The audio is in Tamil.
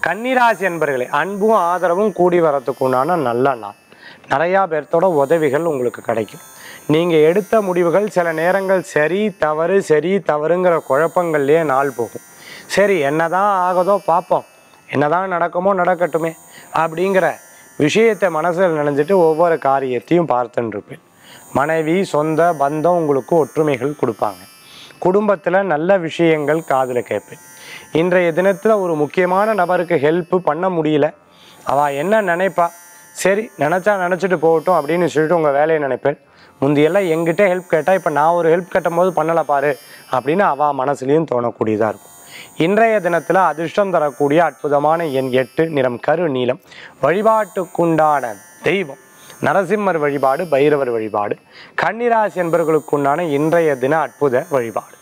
கன்னிராசி என்பர்களே அன்பும் ஆதரவும் கூடி வரத்துக்கு உண்டான நல்ல நாள் நிறையா பேர்த்தோட உதவிகள் உங்களுக்கு கிடைக்கும் நீங்கள் எடுத்த முடிவுகள் சில நேரங்கள் சரி தவறு சரி தவறுங்கிற குழப்பங்கள்லேயே நாள் போகும் சரி என்னதான் ஆகுதோ பார்ப்போம் என்னதான் நடக்குமோ நடக்கட்டுமே அப்படிங்கிற விஷயத்தை மனசில் நினைஞ்சிட்டு ஒவ்வொரு காரியத்தையும் பார்த்துன்னு இருப்பேன் மனைவி சொந்த பந்தம் உங்களுக்கு ஒற்றுமைகள் கொடுப்பாங்க குடும்பத்தில் நல்ல விஷயங்கள் காதில் கேட்பேன் இன்றைய தினத்தில் ஒரு முக்கியமான நபருக்கு ஹெல்ப் பண்ண முடியல அவள் என்ன நினைப்பா சரி நினச்சா நினச்சிட்டு போகட்டும் அப்படின்னு சொல்லிட்டு உங்கள் வேலையை நினைப்பேன் முந்தியெல்லாம் எங்கிட்ட ஹெல்ப் கேட்டால் இப்போ நான் ஒரு ஹெல்ப் கேட்டும் போது பண்ணலை பாரு அப்படின்னு அவள் மனசுலையும் தோணக்கூடியதாக இருக்கும் இன்றைய தினத்தில் அதிர்ஷ்டம் தரக்கூடிய அற்புதமான எண் எட்டு நிறம் கரு நீலம் வழிபாட்டுக்குண்டான தெய்வம் நரசிம்மர் வழிபாடு பைரவர் வழிபாடு கன்னிராசி என்பவர்களுக்குண்டான இன்றைய தின அற்புத வழிபாடு